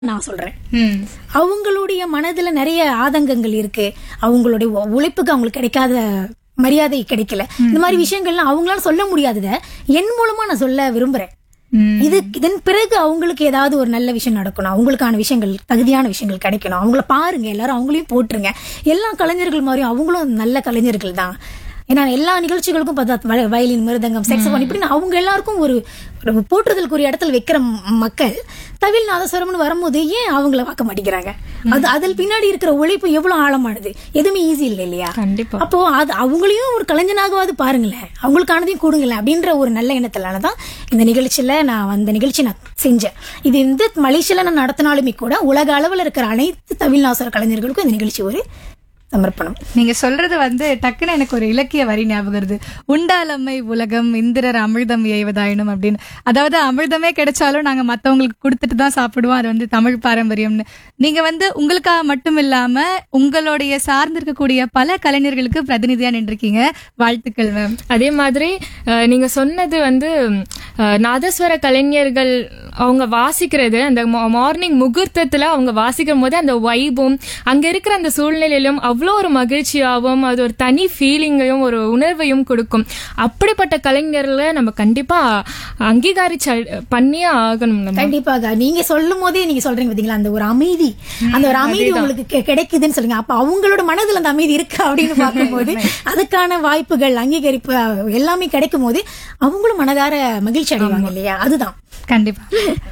நான் சொல்றேன் ம். அவங்களுடைய மனதுல நிறைய ஆதங்கங்கள் இருக்கு அவங்களுடைய உ- உழைப்புக்கு அவங்களுக்கு கிடைக்காத மரியாதை கிடைக்கல இந்த மாதிரி விஷயங்கள்லாம் அவங்களால சொல்ல முடியாதத என் மூலமா நான் சொல்ல விரும்புறேன் ம். இது இதன் பிறகு அவங்களுக்கு ஏதாவது ஒரு நல்ல விஷயம் நடக்கணும் அவங்களுக்கான விஷயங்கள் தகுதியான விஷயங்கள் கிடைக்கணும் அவங்கள பாருங்க எல்லாரும் அவங்களையும் போட்டுருங்க எல்லா கலைஞர்கள் மாதிரியும் அவங்களும் நல்ல கலைஞர்கள் தான் ஏன்னா எல்லா நிகழ்ச்சிகளுக்கும் பார்த்தா வய- வயலின் மிருதங்கம் செக்ஸபோன் இப்படின்னு அவங்க எல்லாருக்கும் ஒரு ஒரு போற்றுதலுக்குரிய இடத்துல வைக்கிற ம- மக்கள் தவில் நாதஸ்வரம்னு வரும்போது ஏன் அவங்கள பார்க்க மாட்டேங்கிறாங்க அது அதில் பின்னாடி இருக்கிற உழைப்பு எவ்வளவு ஆழமானது எதுவுமே ஈஸி இல்லை இல்லையா கண்டிப்பா அப்போ அது அவங்களையும் ஒரு கலைஞனாகவாது பாருங்களேன் அவங்களுக்கானதையும் கொடுங்களேன் அப்படின்ற ஒரு நல்ல எண்ணத்தினால தான் இந்த நிகழ்ச்சியில நான் அந்த நிகழ்ச்சி நான் செஞ்சேன் இது இந்த மலேசியால நான் நடத்தினாலுமே கூட உலக அளவில் இருக்கிற அனைத்து தமிழ்நாசர கலைஞர்களுக்கும் இந்த நிகழ்ச்சி ஒரு சமர்ப்பணம் நீங்க சொல்றது வந்து டக்குன்னு எனக்கு ஒரு இலக்கிய வரி ஞாபகம் வருது உண்டாலம்மை உலகம் இந்திரர் அமிர்தம் எய்வதாயினும் அப்படின்னு அதாவது அமிர்தமே கிடைச்சாலும் நாங்க மத்தவங்களுக்கு கொடுத்துட்டு தான் சாப்பிடுவோம் அது வந்து தமிழ் பாரம்பரியம்னு நீங்க வந்து உங்களுக்காக மட்டும் இல்லாம உங்களுடைய சார்ந்திருக்கக்கூடிய பல கலைஞர்களுக்கு பிரதிநிதியா நின்றுருக்கீங்க வாழ்த்துக்கள் மேம் அதே மாதிரி அஹ், நீங்க சொன்னது வந்து அஹ், நாதஸ்வர கலைஞர்கள் அவங்க வாசிக்கிறது அந்த மார்னிங் முகூர்த்தத்துல அவங்க வாசிக்கும் போது அந்த வைபும் அங்க இருக்கிற அந்த சூழ்நிலையிலும் அவ்வளோ ஒரு மகிழ்ச்சியாகவும் அது ஒரு தனி ஃபீலிங்கையும் ஒரு உணர்வையும் கொடுக்கும் அப்படிப்பட்ட கலைஞர்களை நம்ம கண்டிப்பா அங்கீகாரிச்ச பண்ணியே ஆகணும் நம்ம கண்டிப்பாக நீங்க சொல்லும் போதே நீங்க சொல்றீங்க பாத்தீங்களா அந்த ஒரு அமைதி அந்த ஒரு அமைதி உங்களுக்கு கி- கிடைக்குதுன்னு சொல்லுங்க அப்ப அவங்களோட மனதுல அந்த அமைதி இருக்கு அப்படின்னு பார்க்கும்போது அதுக்கான வாய்ப்புகள் அங்கீகரிப்பு அஹ், எல்லாமே கிடைக்கும் போது அவங்களும் மனதார மகிழ்ச்சி அடைவாங்க இல்லையா அதுதான் கண்டிப்பா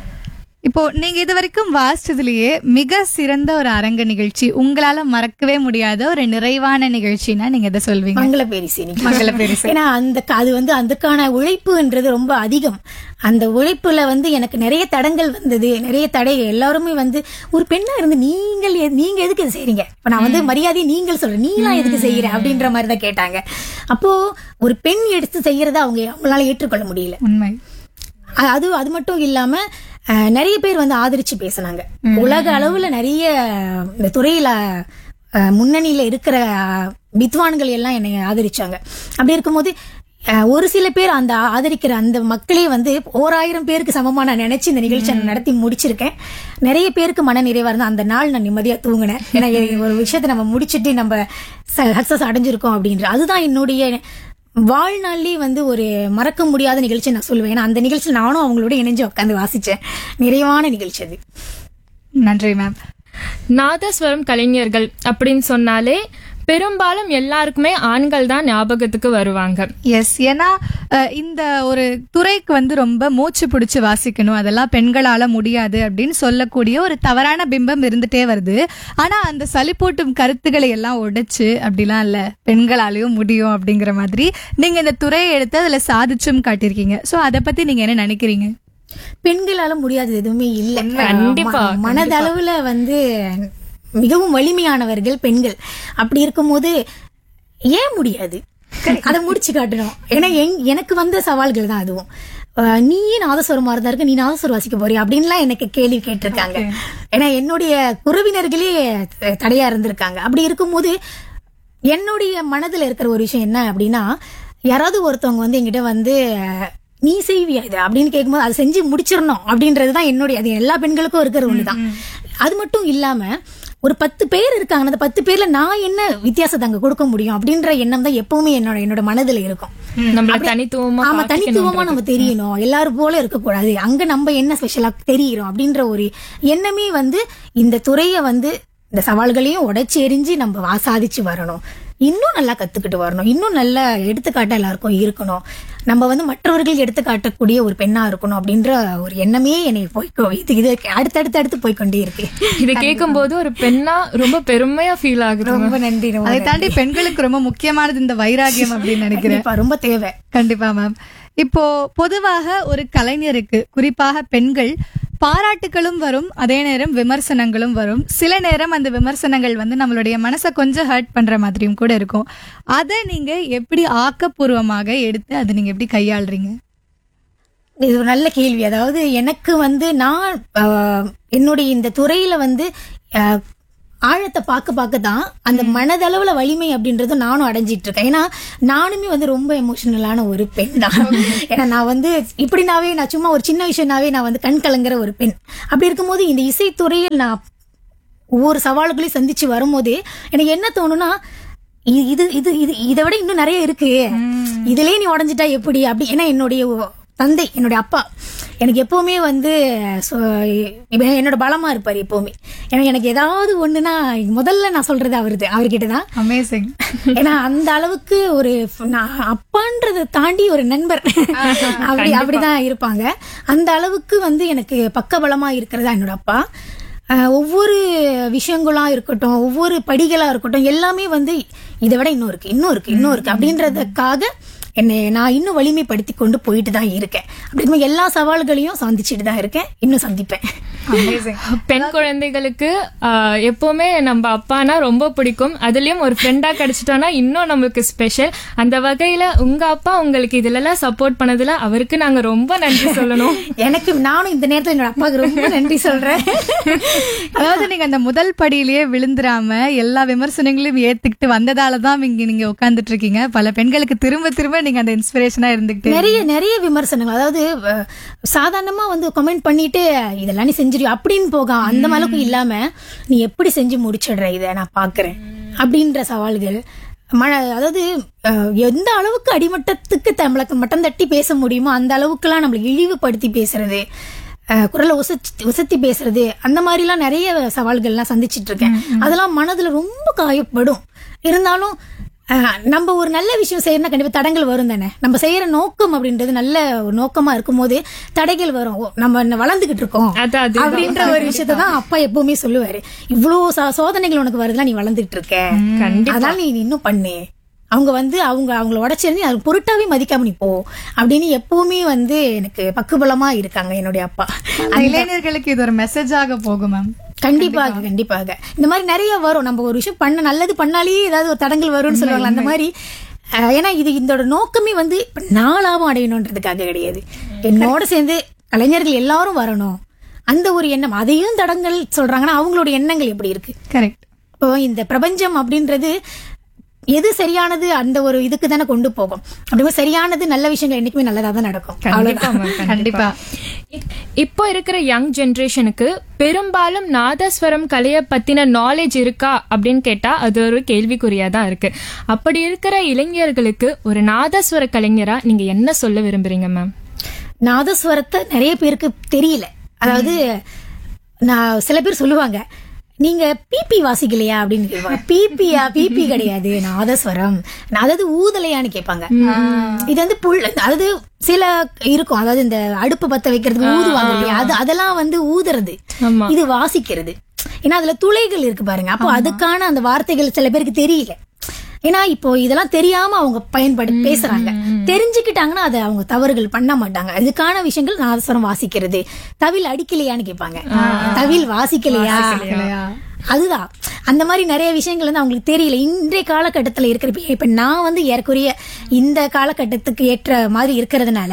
இப்போ நீங்க இது வரைக்கும் வாசிச்சதுலயே மிக சிறந்த ஒரு அரங்க நிகழ்ச்சி உங்களால மறக்கவே முடியாத ஒரு நிறைவான நிகழ்ச்சினா நீங்க எதை சொல்வீங்க மங்கள பேரிசை நிகழ்ச்சி. மங்கள பேரிசை. ஏன்னா அந்த க- அது வந்து அதுக்கான உழைப்புன்றது ரொம்ப அதிகம் அந்த உழைப்புல வந்து எனக்கு நிறைய தடங்கள் வந்தது நிறைய தடை எல்லாருமே வந்து ஒரு பெண்ணா இருந்து நீங்கள் எ- நீங்க எதுக்கு இது செய்றீங்க இப்ப நான் வந்து மரியாதையை நீங்கள் சொல்றேன் நீலாம் எதுக்கு செய்யற அப்படின்ற மாதிரி தான் கேட்டாங்க அப்போ ஒரு பெண் எடுத்து செய்யறத அவங்க அவங்களால ஏற்றுக்கொள்ள முடியல உண்மை அ- அது அது மட்டும் இல்லாம அஹ், நிறைய பேர் வந்து ஆதரிச்சு பேசுனாங்க உலக அளவுல நிறைய இந்த துறையில அஹ், முன்னணியில இருக்கிற அஹ், வித்வான்கள் எல்லாம் என்னை ஆதரிச்சாங்க அப்படி இருக்கும்போது அஹ், ஒரு சில பேர் அந்த ஆதரிக்கிற அந்த மக்களே வந்து ஓராயிரம் பேருக்கு சமமா நான் நினைச்சு இந்த நிகழ்ச்சியை நான் நடத்தி முடிச்சிருக்கேன் நிறைய பேருக்கு மன நிறைவா இருந்தா அந்த நாள் நான் நிம்மதியா தூங்கினேன் ஏன்னா ஒரு விஷயத்தை நம்ம முடிச்சிட்டு நம்ம சக்சஸ் அடைஞ்சிருக்கோம் அப்படின்ற அதுதான் என்னுடைய வாழ்நாள்லயே வந்து ஒரு மறக்க முடியாத நிகழ்ச்சி நான் சொல்லுவேன் ஏன்னா அந்த நிகழ்ச்சி நானும் அவங்களோட இணைஞ்சு உட்காந்து வாசிச்சேன் நிறைவான நிகழ்ச்சி அது நன்றி மேம் நாதஸ்வரம் கலைஞர்கள் அப்படின்னு சொன்னாலே பெரும்பாலும் எல்லாருக்குமே ஆண்கள் தான் ஞாபகத்துக்கு வருவாங்க எஸ் ஏன்னா அஹ், இந்த ஒரு துறைக்கு வந்து ரொம்ப மூச்சு பிடிச்சு வாசிக்கணும் அதெல்லாம் பெண்களால முடியாது அப்படின்னு சொல்லக்கூடிய ஒரு தவறான பிம்பம் இருந்துட்டே வருது ஆனா அந்த சலிப்பூட்டும் கருத்துக்களை எல்லாம் உடைச்சு அப்படிலாம் இல்ல பெண்களாலையும் முடியும் அப்படிங்கிற மாதிரி நீங்க இந்த துறையை எடுத்து அதுல சாதிச்சும் காட்டியிருக்கீங்க சோ அதை பத்தி நீங்க என்ன நினைக்கிறீங்க பெண்களால முடியாதது எதுவுமே இல்ல கண்டிப்பா, ம- மனதளவுல வந்து மிகவும் வலிமையானவர்கள் பெண்கள் அப்படி இருக்கும்போது ஏன் முடியாது அதை முடிச்சு காட்டணும் ஏன்னா எங்- எனக்கு வந்த சவால்கள் தான் அதுவும் அஹ் நீயே நாதஸ்வரமா இருந்தா இருக்கு நீ நாதஸ்வரம் வாசிக்க போறியா அப்படின்லாம் எனக்கு கேள்வி கேட்டிருக்காங்க ஏன்னா என்னுடைய உறவினர்களே த- தடையா இருந்திருக்காங்க அப்படி இருக்கும்போது என்னுடைய மனதுல இருக்கிற ஒரு விஷயம் என்ன அப்படின்னா யாராவது ஒருத்தவங்க வந்து என்கிட்ட வந்து அஹ், நீ செய்வியா இது அப்படின்னு கேட்கும்போது அதை செஞ்சு முடிச்சிடணும் அப்படின்றது தான் என்னுடைய அது எல்லா பெண்களுக்கும் இருக்கிற ஒண்ணுதான் அது மட்டும் இல்லாம ஒரு பத்து பேர் இருக்காங்க அந்த பத்து பேர்ல நான் என்ன வித்தியாசத்தை அங்க கொடுக்க முடியும் அப்படின்ற எண்ணம் தான் எப்பவுமே என்னோட என்னோட மனதுல இருக்கும் நம்மள தனித்துவமா ஆமா தனித்துவமா நம்ம தெரியணும் எல்லாரும் போல இருக்கக்கூடாது அங்க நம்ம என்ன ஸ்பெஷலா தெரியிறோம் அப்படின்ற ஒரு எண்ணமே வந்து இந்த துறைய வந்து இந்த சவால்களையும் உடைச்சு எரிஞ்சு நம்ம வா- சாதிச்சு வரணும் இன்னும் நல்லா கத்துக்கிட்டு வரணும் இன்னும் நல்ல எடுத்துக்காட்டா எல்லாருக்கும் இருக்கணும் நம்ம வந்து மற்றவர்கள் எடுத்துக்காட்டக்கூடிய ஒரு பெண்ணா இருக்கணும் அப்படின்ற ஒரு எண்ணமே என்னை போய்க்கோ இது இது அடுத்தடுத்து அடுத்து போய்க்கொண்டே இருக்கு இதை கேட்கும் போது ஒரு பெண்ணா ரொம்ப பெருமையா ஃபீல் ஆகுது ரொம்ப நன்றி ரொம்ப அதை தாண்டி பெண்களுக்கு ரொம்ப முக்கியமானது இந்த வைராகியம் அப்படின்னு நினைக்கிறேன் கண்டிப்பா, ரொம்ப தேவை கண்டிப்பா மேம் இப்போ பொதுவாக ஒரு கலைஞருக்கு குறிப்பாக பெண்கள் பாராட்டுகளும் வரும் அதே நேரம் விமர்சனங்களும் வரும் சில நேரம் அந்த விமர்சனங்கள் வந்து நம்மளுடைய மனசை கொஞ்சம் ஹர்ட் பண்ற மாதிரியும் கூட இருக்கும் அதை நீங்க எப்படி ஆக்கப்பூர்வமாக எடுத்து அதை நீங்க எப்படி கையாளுறீங்க இது ஒரு நல்ல கேள்வி அதாவது எனக்கு வந்து நான் ஆஹ், என்னுடைய இந்த துறையில வந்து ஆஹ், ஆழத்தை பார்க்க பார்க்க தான் அந்த மனதளவுல வலிமை அப்படின்றது நானும் அடைஞ்சிட்டு இருக்கேன் ஏன்னா நானுமே வந்து ரொம்ப எமோஷனலான ஒரு பெண் தான் ஏன்னா நான் வந்து இப்படினாவே நான் சும்மா ஒரு சின்ன விஷயம்னாவே நான் வந்து கண் கலங்குற ஒரு பெண் அப்படி இருக்கும்போது இந்த இசைத்துறையில் நான் ஒவ்வொரு சவால்களையும் சந்திச்சு வரும்போது எனக்கு என்ன தோணும்னா இ- இது இது இது இதை விட இன்னும் நிறைய இருக்கு இதுலயே நீ உடஞ்சிட்டா எப்படி அப்படி ஏன்னா என்னுடைய ஒ- தந்தை என்னுடைய அப்பா எனக்கு எப்பவுமே வந்து சொ- இவ- என்னோட பலமா இருப்பாரு எப்பவுமே ஏன்னா எனக்கு ஏதாவது ஒண்ணுனா முதல்ல நான் சொல்றது அவருது அவர்கிட்ட தான் அமேசிங் ஏன்னா அந்த அளவுக்கு ஒரு நான் அப்பான்றதை தாண்டி ஒரு நண்பர் அப்படி அப்படிதான் இருப்பாங்க அந்த அளவுக்கு வந்து எனக்கு பக்கபலமா இருக்கிறதா என்னோட அப்பா அஹ், ஒவ்வொரு விஷயங்களா இருக்கட்டும் ஒவ்வொரு படிகளா இருக்கட்டும் எல்லாமே வந்து இதை விட இன்னும் இருக்கு இன்னும் இருக்கு இன்னும் இருக்கு அப்படின்றதுக்காக என்னை நான் இன்னும் வலிமைப்படுத்தி கொண்டு போயிட்டு தான் இருக்கேன் அப்படி இருக்கும்போது எல்லா சவால்களையும் சந்திச்சுட்டு தான் இருக்கேன் இன்னும் சந்திப்பேன் அமேசிங் பெண் குழந்தைகளுக்கு ஆஹ், எப்பவுமே நம்ம அப்பானா ரொம்ப பிடிக்கும் அதுலயும் ஒரு ஃப்ரெண்டா கிடைச்சிட்டோம்னா இன்னும் நம்மளுக்கு ஸ்பெஷல் அந்த வகையில உங்க அப்பா உங்களுக்கு இதுலலாம் சப்போர்ட் பண்ணதுல அவருக்கு நாங்க ரொம்ப நன்றி சொல்லணும் எனக்கு நானும் இந்த நேரத்துல என்னோட அப்பாவுக்கு ரொம்ப நன்றி சொல்றேன் அதாவது நீங்க அந்த முதல் படியிலேயே விழுந்துராம எல்லா விமர்சனங்களையும் ஏத்துக்கிட்டு வந்ததால தான் இங்க நீங்க உட்கார்ந்துட்டு இருக்கீங்க பல பெண்களுக்கு திரும்ப திரும்ப நீங்க அந்த இன்ஸ்பிரேஷனா இருந்துகிட்டு நிறைய நிறைய விமர்சனங்கள் அதாவது அஹ், சாதாரணமா வந்து கமெண்ட் பண்ணிட்டு இதெல்லாம் நீ செஞ்சிருவியா அப்படின்னு போக அந்த அளவுக்கு இல்லாம நீ எப்படி செஞ்சு முடிச்சிடுற இதை நான் பாக்குறேன் அப்படின்ற சவால்கள் மழை அதாவது அஹ், எந்த அளவுக்கு அடிமட்டத்துக்கு தமிழக்கு மட்டம் தட்டி பேச முடியுமோ அந்த அளவுக்குலாம் நம்மளுக்கு இழிவுபடுத்தி பேசுறது அஹ், குரலை உசத்தி உசத்தி பேசுறது அந்த மாதிரிலாம் நிறைய சவால்கள்லாம் சந்திச்சிட்டு இருக்கேன் அதெல்லாம் மனதுல ரொம்ப காயப்படும் இருந்தாலும் அஹ், நம்ம ஒரு நல்ல விஷயம் செய்யறதுனா கண்டிப்பா தடங்கள் வரும் தானே நம்ம செய்யற நோக்கம் அப்படின்றது நல்ல ஒரு நோக்கமா இருக்கும்போது தடைகள் வரும் ஓ, நம்ம இன்னும் வளர்ந்துகிட்டு இருக்கோம் அதான், அதுதான். அப்படின்ற ஒரு விஷயத்தை தான் அப்பா எப்பவுமே சொல்லுவாரு இவ்வளவு சா- சோதனைகள் உனக்கு வருதுன்னா நீ வளர்ந்துகிட்டு இருக்க அதனால நீ இன்னும் பண்ணு அவங்க வந்து அவங்க அவங்கள உடச்சிருந்து அது பொருட்டாவே மதிக்காம நீ போ அப்படின்னு எப்பவுமே வந்து எனக்கு பக்குபலமா இருக்காங்க என்னுடைய அப்பா அந்த இளைஞர்களுக்கு இது ஒரு மெசேஜாக போகும் மேம் கண்டிப்பாக கண்டிப்பாக இந்த மாதிரி நிறைய வரும் நம்ம ஒரு விஷயம் பண்ண நல்லது பண்ணாலே ஏதாவது ஒரு தடங்கள் வரும்னு சொல்லுவாங்க அந்த மாதிரி அஹ், ஏன்னா இது இதோட நோக்கமே வந்து இப்ப நான் லாபம் அடையணுன்றதுக்காக கிடையாது என்னோட சேர்ந்து கலைஞர்கள் எல்லாரும் வரணும் அந்த ஒரு எண்ணம் அதையும் தடங்கள் சொல்றாங்கன்னா அவங்களோட எண்ணங்கள் எப்படி இருக்கு கரெக்ட் இப்போ இந்த பிரபஞ்சம் அப்படின்றது எது சரியானது அந்த ஒரு இதுக்கு தானே கொண்டு போகும் அப்படிங்கும்போது சரியானது நல்ல விஷயங்கள் என்னைக்குமே நல்லதா தான் நடக்கும் அவ்வளவுதான் கண்டிப்பா இப்போ இருக்கிற யங் ஜெனரேஷனுக்கு பெரும்பாலும் நாதஸ்வரம் கலையை பத்தின நாலேஜ் இருக்கா அப்படின்னு கேட்டா அது ஒரு கேள்விக்குறியா தான் இருக்கு அப்படி இருக்கிற இளைஞர்களுக்கு ஒரு நாதஸ்வர கலைஞரா நீங்க என்ன சொல்ல விரும்புறீங்க மேம் நாதஸ்வரத்தை நிறைய பேருக்கு தெரியல அதாவது நான் சில பேர் சொல்லுவாங்க நீங்க பிபி வாசிக்கலையா அப்படின்னு கேட்பாங்க பிபியா பிபி கிடையாது நாதஸ்வரம் நான் அதாவது ஊதலையான்னு கேட்பாங்க இது வந்து புல் அதாவது சில இருக்கும் அதாவது இந்த அடுப்பு பத்த வைக்கிறதுக்கு ஊதுவாங்க இல்லையா அது அதெல்லாம் வந்து ஊதுறது ஆமா. இது வாசிக்கிறது ஏன்னா அதுல துளைகள் இருக்கு பாருங்க அப்போ அதுக்கான அந்த வார்த்தைகள் சில பேருக்கு தெரியல ஏன்னா இப்போ இதெல்லாம் தெரியாம அவங்க பயன்படு பேசுறாங்க தெரிஞ்சுக்கிட்டாங்கன்னா அதை அவங்க தவறுகள் பண்ண மாட்டாங்க அதுக்கான விஷயங்கள் நாதஸ்வரம் வாசிக்கிறது தவில் அடிக்கலையான்னு கேட்பாங்க தவில் வாசிக்கலையா அதுதான் அந்த மாதிரி நிறைய விஷயங்கள் வந்து அவங்களுக்கு தெரியல இன்றைய காலகட்டத்துல இருக்கிற இப்ப- இப்ப நான் வந்து ஏறக்குறைய இந்த காலகட்டத்துக்கு ஏற்ற மாதிரி இருக்கிறதுனால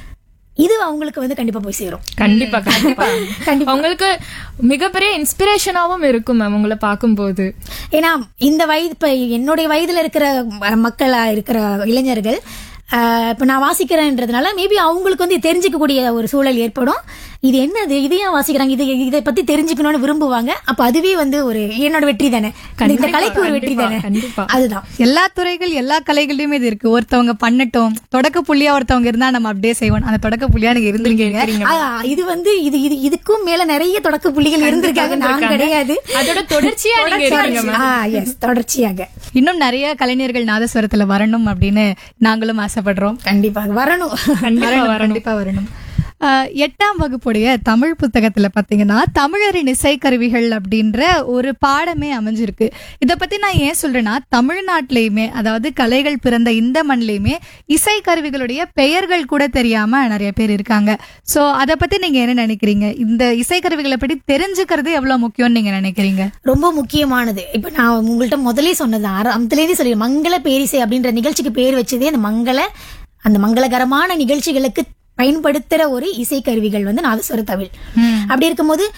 இது அவங்களுக்கு வந்து கண்டிப்பா போய் சேரும் கண்டிப்பா கண்டிப்பா கண்டிப்பா. உங்களுக்கு மிகப்பெரிய இன்ஸ்பிரேஷனாவும் இருக்கும் மேம் உங்களை பார்க்கும்போது ஏன்னா இந்த வயது இப்ப என்னுடைய வயதுல இருக்கிற ம- மக்களா இருக்கிற இளைஞர்கள் ஆஹ், இப்ப நான் வாசிக்கிறேன்றதுனால மேபி அவங்களுக்கு வந்து தெரிஞ்சுக்கக்கூடிய ஒரு சூழல் ஏற்படும் இது என்னது இது ஏன் வாசிக்கிறாங்க இது இதை பத்தி தெரிஞ்சுக்கணும்னு விரும்புவாங்க அப்ப அதுவே வந்து ஒரு என்னோட வெற்றி தானே இந்த கலைக்கு ஒரு வெற்றி தானே கண்டிப்பா. அதுதான் எல்லா துறைகள் எல்லா கலைகள்லயுமே இது இருக்கு ஒருத்தவங்க பண்ணட்டும் தொடக்க புள்ளியா ஒருத்தவங்க இருந்தா நம்ம அப்படியே செய்வோம் அந்த தொடக்க புள்ளியா நீங்க இருந்திருக்கீங்க ஆ, இது வந்து இது இது இதுக்கும் மேல நிறைய தொடக்க புள்ளிகள் இருந்திருக்காங்க நான் கிடையாது அதோட தொடர்ச்சியா நீங்க இருக்கீங்க மேம் ஆ எஸ் தொடர்ச்சியாக இன்னும் நிறைய கலைஞர்கள் நாதஸ்வரத்துல வரணும் அப்படின்னு நாங்களும் ஆசைப்படுறோம் கண்டிப்பாக வரணும் வரணும், கண்டிப்பா வரணும் ஆஹ் எட்டாம் வகுப்புடைய தமிழ் புத்தகத்துல பாத்தீங்கன்னா தமிழரின் இசைக்கருவிகள் அப்படின்ற ஒரு பாடமே அமைஞ்சிருக்கு இத பத்தி நான் ஏன் சொல்றேன்னா தமிழ்நாட்டிலயுமே அதாவது கலைகள் பிறந்த இந்த மண்ணிலையுமே இசைக்கருவிகளுடைய பெயர்கள் கூட தெரியாம நிறைய பேர் இருக்காங்க சோ அத பத்தி நீங்க என்ன நினைக்கிறீங்க இந்த இசைக்கருவிகளை பத்தி தெரிஞ்சுக்கிறது எவ்வளவு முக்கியம்னு நீங்க நினைக்கிறீங்க ரொம்ப முக்கியமானது இப்ப நான் உங்கள்ட்ட முதலே சொன்னது ஆரம்பத்திலேயே சொல்லி மங்கள பேரிசை அப்படின்ற நிகழ்ச்சிக்கு பேர் வச்சதே அந்த மங்கள அந்த மங்களகரமான நிகழ்ச்சிகளுக்கு பயன்படுத்துற ஒரு இசைக்கருவிகள் வந்து நாதஸ்வர தவில் அப்படி இருக்கும்போது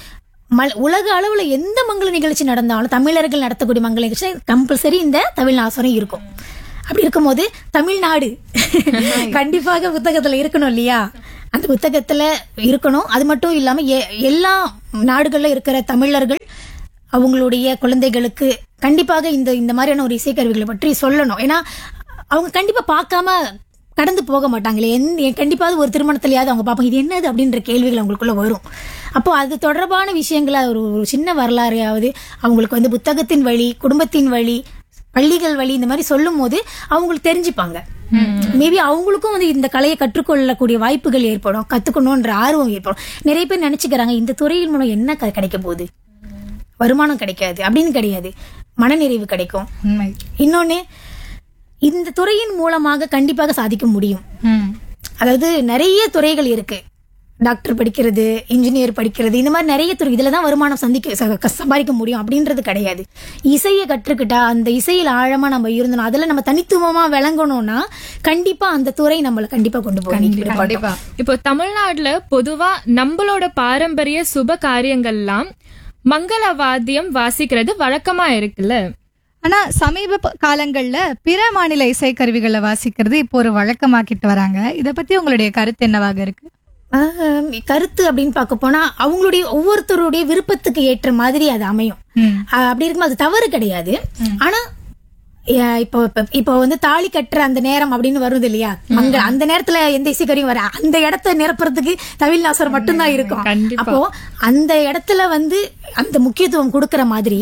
மல் உலக அளவுல எந்த மங்கள நிகழ்ச்சி நடந்தாலும் தமிழர்கள் நடத்தக்கூடிய மங்கள நிகழ்ச்சி கம்பல்சரி இந்த தமிழ் நாசரம் இருக்கும் அப்படி இருக்கும்போது தமிழ்நாடு கண்டிப்பாக புத்தகத்துல இருக்கணும் இல்லையா அந்த புத்தகத்துல இருக்கணும் அது மட்டும் இல்லாம எ- எல்லா நாடுகள்ல இருக்கிற தமிழர்கள் அவங்களுடைய குழந்தைகளுக்கு கண்டிப்பாக இந்த இந்த மாதிரியான ஒரு இசைக்கருவிகளை பற்றி சொல்லணும் ஏன்னா அவங்க கண்டிப்பா பார்க்காம கடந்து போக மாட்டாங்களே எந்த கண்டிப்பாக ஒரு திருமணத்திலேயாவது அவங்க பார்ப்பாங்க இது என்னது அப்படின்ற கேள்விகள் அவங்களுக்குள்ள வரும் அப்போ அது தொடர்பான விஷயங்களை ஒரு ஒரு சின்ன வரலாறையாவது அவங்களுக்கு வந்து புத்தகத்தின் வழி குடும்பத்தின் வழி பள்ளிகள் வழி இந்த மாதிரி சொல்லும் போது அவங்களுக்கு தெரிஞ்சுப்பாங்க மேபி அவங்களுக்கும் வந்து இந்த கலையை கற்றுக்கொள்ளக்கூடிய வாய்ப்புகள் ஏற்படும் கத்துக்கணும்ன்ற ஆர்வம் ஏற்படும் நிறைய பேர் நினைச்சுக்கிறாங்க இந்த துறையின் மூலம் என்ன க- கிடைக்க போகுது வருமானம் கிடைக்காது அப்படின்னு கிடையாது மனநிறைவு கிடைக்கும் உண்மை இன்னொன்னு இந்த துறையின் மூலமாக கண்டிப்பாக சாதிக்க முடியும் ம். அதாவது நிறைய துறைகள் இருக்கு டாக்டர் படிக்கிறது இன்ஜினியர் படிக்கிறது இந்த மாதிரி நிறைய துறை இதுல தான் வருமானம் சந்திக்க ச- க- சம்பாதிக்க முடியும் அப்படின்றது கிடையாது இசையை கற்றுக்கிட்டா அந்த இசையில் ஆழமா நம்ம இருந்தோம் அதுல நம்ம தனித்துவமா விளங்கணும்னா கண்டிப்பா அந்த துறை நம்மளை கண்டிப்பா கொண்டு போகும் கண்டிப்பா இப்போ தமிழ்நாட்டுல பொதுவா நம்மளோட பாரம்பரிய சுப காரியங்கள்லாம் மங்கள வாத்தியம் வாசிக்கிறது வழக்கமா இருக்குல்ல ஆனா சமீப ப- காலங்கள்ல பிற மாநில இசைக்கருவிகளை வாசிக்கிறது இப்போ ஒரு வழக்கமாக்கிட்டு வராங்க இத பத்தி உங்களுடைய கருத்து என்னவாக இருக்கு ஆஹ் கருத்து அப்படின்னு பார்க்க போனா அவங்களுடைய ஒவ்வொருத்தருடைய விருப்பத்துக்கு ஏற்ற மாதிரி அது அமையும் ம். ஆஹ் அப்படி இருக்கும் அது தவறு கிடையாது ஆனா அஹ் இப்போ இப்போ- இப்போ வந்து தாலி கட்டுற அந்த நேரம் அப்படின்னு வருது இல்லையா அங்க அந்த நேரத்துல எந்த இசைக்கருவியும் வர அந்த இடத்த நிரப்புறதுக்கு தவில் நாசர் மட்டும்தான் இருக்கும் கண்டிப்பா. அப்போ அந்த இடத்துல வந்து அந்த முக்கியத்துவம் கொடுக்கற மாதிரி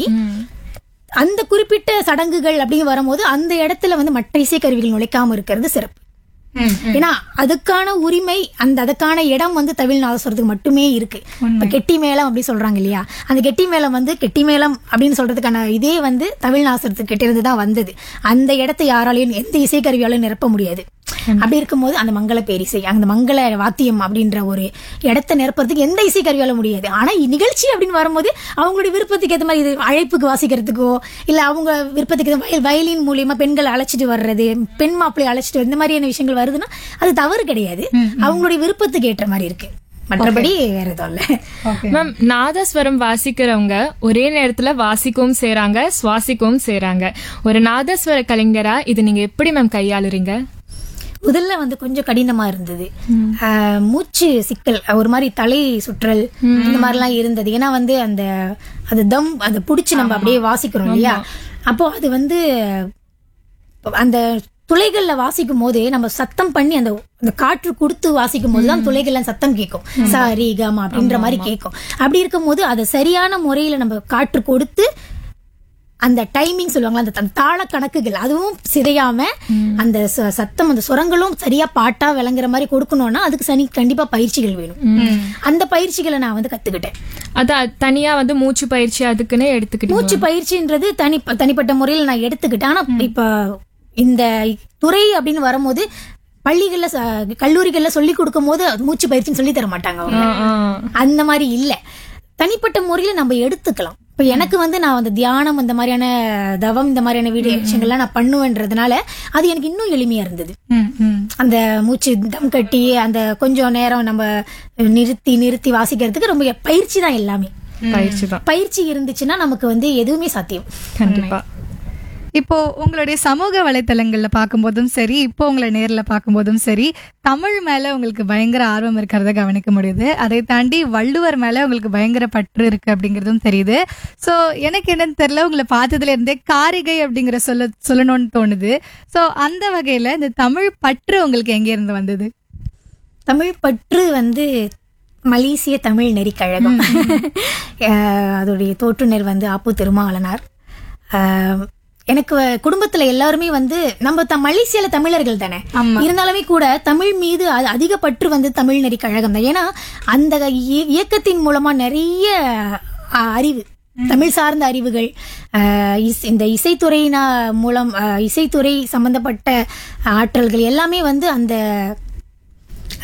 அந்த குறிப்பிட்ட சடங்குகள் அப்படின்னு வரும்போது அந்த இடத்துல வந்து மற்ற இசைக்கருவிகள் நுழைக்காம இருக்கிறது சிறப்பு ஏன்னா அதுக்கான உரிமை அந்த அதுக்கான இடம் வந்து தமிழ் நாதஸ்வரத்துக்கு மட்டுமே இருக்கு இப்ப கெட்டி மேளம் அப்படி சொல்றாங்க இல்லையா அந்த கெட்டி மேளம் வந்து கெட்டி மேளம் அப்படின்னு சொல்றதுக்கான இதே வந்து தமிழ் நாசரத்துக்கு கிட்ட இருந்து தான் வந்தது அந்த இடத்தை யாராலையும் எந்த இசைக்கருவியாலும் நிரப்ப முடியாது அப்படி இருக்கும்போது அந்த மங்கள பேரிசை அந்த மங்கள வாத்தியம் அப்படின்ற ஒரு இடத்தை நிரப்புறதுக்கு எந்த இசைக்கருவியால முடியாது ஆனா நிகழ்ச்சி அப்படின்னு வரும்போது அவங்களுடைய விருப்பத்துக்கு ஏற்ற மாதிரி இது அழைப்புக்கு வாசிக்கிறதுக்கோ இல்ல அவங்க விருப்பத்துக்கு ஏத்த வயல் வயலின் மூலியமா பெண்கள் அழைச்சிட்டு வர்றது பெண் மாப்பிள்ளை அழைச்சிட்டு வர்றது, இந்த மாதிரியான விஷயங்கள் வருதுன்னா அது தவறு கிடையாது அவங்களுடைய விருப்பத்துக்கு ஏற்ற மாதிரி இருக்கு மற்றபடி வேற எதுவும் இல்ல மேம் நாதஸ்வரம் வாசிக்கிறவங்க ஒரே நேரத்துல வாசிக்கவும் செய்றாங்க சுவாசிக்கவும் செய்றாங்க ஒரு நாதஸ்வர கலைஞரா இது நீங்க எப்படி மேம் கையாளுறீங்க முதல்ல வந்து கொஞ்சம் கடினமா இருந்தது ஆஹ் மூச்சு சிக்கல் ஒரு மாதிரி தலை சுற்றல் இந்த மாதிரிலாம் இருந்தது ஏன்னா வந்து அந்த அது தம் அதை புடிச்சு நம்ம அப்படியே வாசிக்கிறோம் இல்லையா அப்போ அது வந்து அந்த துளைகள்ல வாசிக்கும் போது நம்ம சத்தம் பண்ணி அந்த அந்த காற்று கொடுத்து வாசிக்கும் போது தான் துளைகள்ல சத்தம் கேட்கும் ச ரி க ம அப்படின்ற மாதிரி கேட்கும் அப்படி இருக்கும்போது அதை சரியான முறையில நம்ம காற்று கொடுத்து அந்த டைமிங் சொல்லுவாங்களா அந்த அந்த தாள கணக்குகள் அதுவும் சிதையாம அந்த ச- சத்தம் அந்த சுரங்களும் சரியா பாட்டா விளங்குற மாதிரி கொடுக்கணும்னா அதுக்கு சனி கண்டிப்பா பயிற்சிகள் வேணும் அந்த பயிற்சிகளை நான் வந்து கத்துக்கிட்டேன் அதான் தனியா வந்து மூச்சு பயிற்சி அதுக்குன்னே எடுத்துக்கிட்டு மூச்சு பயிற்சின்றது தனி தனிப்பட்ட முறையில் நான் எடுத்துக்கிட்டேன் ஆனா இப்ப இந்த துறை அப்படின்னு வரும்போது பள்ளிகள்ல ச- கல்லூரிகள்ல சொல்லி கொடுக்கும் போது அது மூச்சு பயிற்சின்னு சொல்லி தர மாட்டாங்க அவங்க அந்த மாதிரி இல்ல தனிப்பட்ட முறையில நம்ம எடுத்துக்கலாம் இப்ப எனக்கு வந்து நான் வந்து தியானம் இந்த மாதிரியான தவம் இந்த மாதிரியான வீடியோ விஷயங்கள்லாம் நான் பண்ணுவேன்றதுனால அது எனக்கு இன்னும் எளிமையா இருந்தது ம், ம். அந்த மூச்சு தம் கட்டி அந்த கொஞ்சம் நேரம் நம்ம நிறுத்தி நிறுத்தி வாசிக்கிறதுக்கு ரொம்ப பயிற்சி தான் எல்லாமே பயிற்சி தான் பயிற்சி இருந்துச்சுன்னா நமக்கு வந்து எதுவுமே சாத்தியம் கண்டிப்பா இப்போ உங்களுடைய சமூக வலைத்தளங்கள்ல பார்க்கும்போதும் சரி இப்போ உங்களை நேர்ல பார்க்கும்போதும் சரி தமிழ் மேல உங்களுக்கு பயங்கர ஆர்வம் இருக்கிறத கவனிக்க முடியுது அதை தாண்டி வள்ளுவர் மேல உங்களுக்கு பயங்கர பற்று இருக்கு அப்படிங்கறதும் தெரியுது சோ எனக்கு என்னன்னு தெரியல உங்களை பார்த்ததுல இருந்தே காரிகை அப்படிங்கிற சொல்ல சொல்லணும்னு தோணுது சோ அந்த வகையில இந்த தமிழ் பற்று உங்களுக்கு எங்க இருந்து வந்தது தமிழ் பற்று வந்து மலேசிய தமிழ் நெறிக்கழகம் அஹ் அதோடைய தோற்றுநர் வந்து ஆப்பு திருமாவளனார் அஹ் எனக்கு வ- குடும்பத்துல எல்லாருமே வந்து நம்ம த மலேசியால தமிழர்கள் தானே ஆமா. இருந்தாலுமே கூட தமிழ் மீது அ- அதிக பற்று வந்து தமிழ் நெறி கழகம் தான் ஏன்னா அந்த இய- இயக்கத்தின் மூலமா நிறைய அ, அறிவு தமிழ் சார்ந்த அறிவுகள் அஹ், இஸ்- இந்த இசைத்துறையினா மூலம் அஹ், இசைத்துறை சம்பந்தப்பட்ட ஆற்றல்கள் எல்லாமே வந்து அந்த